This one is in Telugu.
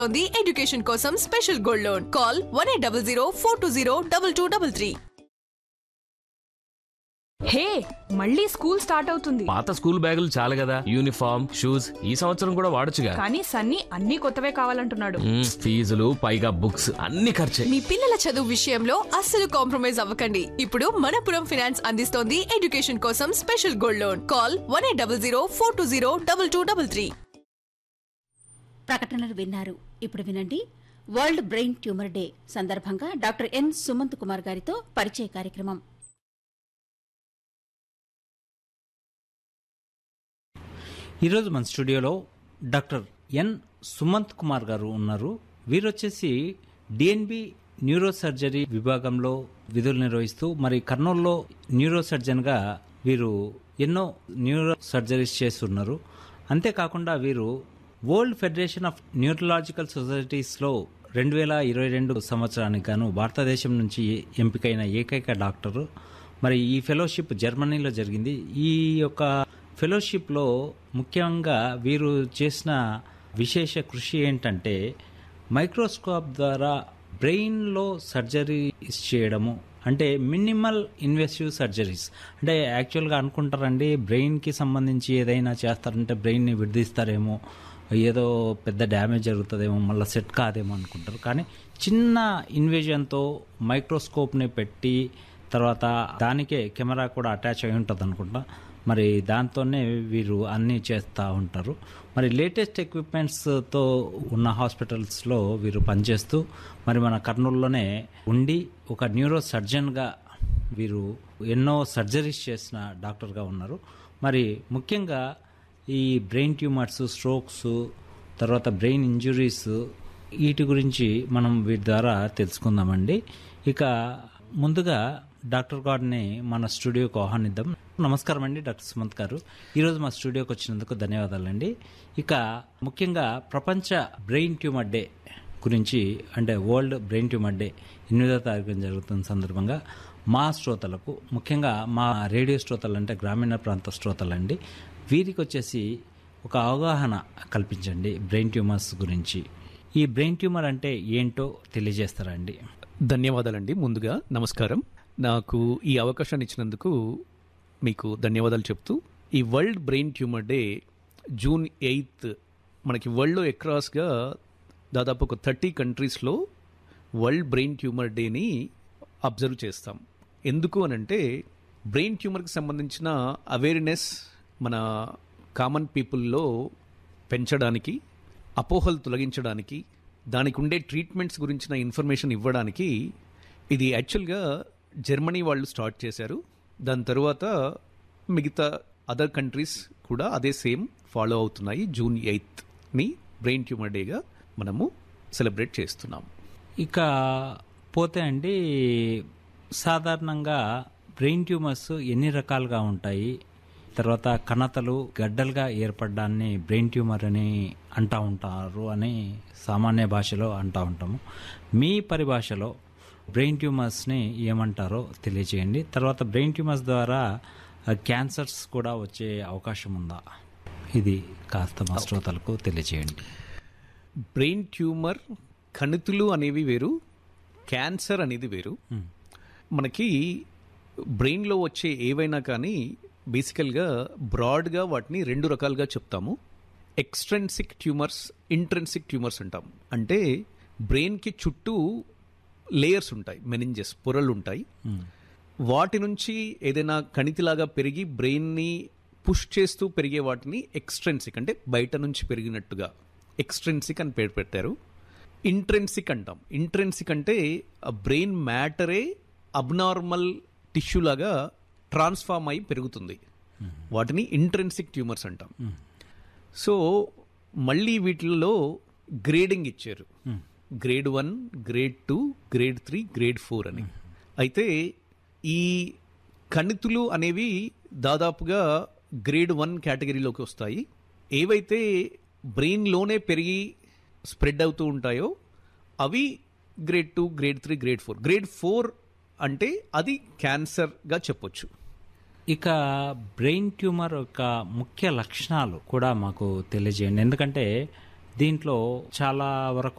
ఉంది ఎడ్యుకేషన్ కోసం special gold loan call one eight double zero four two zero double two double three hey మళ్ళీ స్కూల్ స్టార్ట్ అవుతుంది పాత స్కూల్ బ్యాగులు చాలు కదా యూనిఫామ్ షూస్ ఈ సంవత్సరం కూడా వాడొచ్చుగా కానీ సన్నీ అన్ని కొత్తవే కావాలంటున్నాడు మ్మ్, ఫీజులు పైగా బుక్స్ అన్ని ఖర్చే మీ పిల్లల చదువు విషయంలో అస్సలు కాంప్రమైజ్ అవ్వకండి ఇప్పుడు మనపురం ఫినాన్స్ అందిస్తోంది ఎడ్యుకేషన్ కోసం special gold loan call one eight double zero four two zero double two double three ప్రకటనలు విన్నారు ఇప్పుడు వినండి వరల్డ్ బ్రెయిన్ ట్యూమర్ డే సందర్భంగా డాక్టర్ ఎన్ సుమంత్ కుమార్ గారితో పరిచయ కార్యక్రమం ఈరోజు మన స్టూడియోలో డాక్టర్ ఎన్ సుమంత్ కుమార్ గారు ఉన్నారు వీరు వచ్చేసి డిఎన్బి న్యూరో సర్జరీ విభాగంలో విధులు నిర్వహిస్తూ మరి కర్నూలులో న్యూరో సర్జన్గా వీరు ఎన్నో న్యూరో సర్జరీస్ చేస్తున్నారు అంతేకాకుండా వీరు వరల్డ్ ఫెడరేషన్ ఆఫ్ న్యూరలాజికల్ సొసైటీస్లో రెండు వేల ఇరవై రెండు సంవత్సరానికి గాను భారతదేశం నుంచి ఎంపికైన ఏకైక డాక్టరు మరి ఈ ఫెలోషిప్ జర్మనీలో జరిగింది ఈ యొక్క ఫెలోషిప్లో ముఖ్యంగా వీరు చేసిన విశేష కృషి ఏంటంటే మైక్రోస్కోప్ ద్వారా బ్రెయిన్లో సర్జరీస్ చేయడము అంటే మినిమల్ ఇన్వెసివ్ సర్జరీస్ అంటే యాక్చువల్గా అనుకుంటారండి బ్రెయిన్కి సంబంధించి ఏదైనా చేస్తారంటే బ్రెయిన్ని విడదీస్తారేమో ఏదో పెద్ద డ్యామేజ్ జరుగుతుందేమో మళ్ళీ సెట్ కాదేమో అనుకుంటారు కానీ చిన్న ఇన్వేజన్తో మైక్రోస్కోప్ని పెట్టి తర్వాత దానికే కెమెరా కూడా అటాచ్ అయి ఉంటుంది అనుకుంటా మరి దాంతోనే వీరు అన్నీ చేస్తూ ఉంటారు మరి లేటెస్ట్ ఎక్విప్మెంట్స్తో ఉన్న హాస్పిటల్స్లో వీరు పనిచేస్తూ మరి మన కర్నూలులోనే ఉండి ఒక న్యూరో సర్జన్గా వీరు ఎన్నో సర్జరీస్ చేసిన డాక్టర్గా ఉన్నారు మరి ముఖ్యంగా ఈ బ్రెయిన్ ట్యూమర్స్ స్ట్రోక్స్ తర్వాత బ్రెయిన్ ఇంజురీస్ వీటి గురించి మనం వీటి ద్వారా తెలుసుకుందామండి ఇక ముందుగా డాక్టర్ గారిని మన స్టూడియోకి ఆహ్వానిద్దాం నమస్కారం అండి డాక్టర్ సుమంత్ గారు ఈరోజు మా స్టూడియోకి వచ్చినందుకు ధన్యవాదాలండి ఇక ముఖ్యంగా ప్రపంచ బ్రెయిన్ ట్యూమర్ డే గురించి అంటే వరల్డ్ బ్రెయిన్ ట్యూమర్ డే ఎనిమిదో తారీఖున జరుగుతున్న సందర్భంగా మా శ్రోతలకు ముఖ్యంగా మా రేడియో శ్రోతలు అంటే గ్రామీణ ప్రాంత శ్రోతలండి వీరికి వచ్చేసి ఒక అవగాహన కల్పించండి బ్రెయిన్ ట్యూమర్స్ గురించి ఈ బ్రెయిన్ ట్యూమర్ అంటే ఏంటో తెలియజేస్తారండి ధన్యవాదాలండి ముందుగా నమస్కారం నాకు ఈ అవకాశాన్ని ఇచ్చినందుకు మీకు ధన్యవాదాలు చెప్తూ ఈ world brain tumour day June eighth మనకి వరల్డ్లో అక్రాస్గా దాదాపు ఒక థర్టీ కంట్రీస్లో వరల్డ్ బ్రెయిన్ ట్యూమర్ డేని అబ్జర్వ్ చేస్తాం ఎందుకు అనంటే బ్రెయిన్ ట్యూమర్కి సంబంధించిన అవేర్నెస్ మన కామన్ పీపుల్లో పెంచడానికి అపోహలు తొలగించడానికి దానికి ఉండే ట్రీట్మెంట్స్ గురించిన ఇన్ఫర్మేషన్ ఇవ్వడానికి ఇది యాక్చువల్గా జర్మనీ వాళ్ళు స్టార్ట్ చేశారు దాని తర్వాత మిగతా అదర్ కంట్రీస్ కూడా అదే సేమ్ ఫాలో అవుతున్నాయి జూన్ ఎయిత్ని బ్రెయిన్ ట్యూమర్ డేగా మనము సెలబ్రేట్ చేస్తున్నాం ఇక పోతే అండి సాధారణంగా బ్రెయిన్ ట్యూమర్స్ ఎన్ని రకాలుగా ఉంటాయి తర్వాత కణతలు గడ్డలుగా ఏర్పడడాన్ని బ్రెయిన్ ట్యూమర్ అని అంటూ ఉంటారు అని సామాన్య భాషలో అంటూ ఉంటాము మీ పరిభాషలో బ్రెయిన్ ట్యూమర్స్ని ఏమంటారో తెలియజేయండి తర్వాత బ్రెయిన్ ట్యూమర్స్ ద్వారా ఆ, క్యాన్సర్స్ కూడా వచ్చే అవకాశం ఉందా ఇది కాస్త మా శ్రోతలకు తెలియజేయండి బ్రెయిన్ ట్యూమర్ కణితులు అనేవి వేరు క్యాన్సర్ అనేది వేరు మనకి బ్రెయిన్లో వచ్చే ఏవైనా కానీ బేసికల్గా బ్రాడ్గా వాటిని రెండు రకాలుగా చెప్తాము ఎక్స్ట్రెన్సిక్ ట్యూమర్స్ ఇంట్రెన్సిక్ ట్యూమర్స్ అంటాం అంటే బ్రెయిన్కి చుట్టూ లేయర్స్ ఉంటాయి మెనింజెస్ పొరలు ఉంటాయి వాటి నుంచి ఏదైనా కణితిలాగా పెరిగి బ్రెయిన్ని పుష్ చేస్తూ పెరిగే వాటిని ఎక్స్ట్రెన్సిక్ అంటే బయట నుంచి పెరిగినట్టుగా ఎక్స్ట్రెన్సిక్ అని పేరు పెట్టారు ఇంట్రెన్సిక్ అంటాం ఇంట్రెన్సిక్ అంటే ఆ బ్రెయిన్ మ్యాటరే అబ్నార్మల్ టిష్యూ లాగా ట్రాన్స్ఫార్మ్ అయి పెరుగుతుంది వాటిని ఇంట్రెన్సిక్ ట్యూమర్స్ అంటాం సో మళ్ళీ వీటిల్లో గ్రేడింగ్ ఇచ్చారు grade one grade two grade three grade four అని అయితే ఈ కణితులు అనేవి దాదాపుగా గ్రేడ్ వన్ కేటగిరీలోకి వస్తాయి ఏవైతే బ్రెయిన్లోనే పెరిగి స్ప్రెడ్ అవుతూ ఉంటాయో అవి grade two grade three grade four grade four అంటే అది క్యాన్సర్గా చెప్పొచ్చు ఇక బ్రెయిన్ ట్యూమర్ యొక్క ముఖ్య లక్షణాలు కూడా మాకు తెలియజేయండి ఎందుకంటే దీంట్లో చాలా వరకు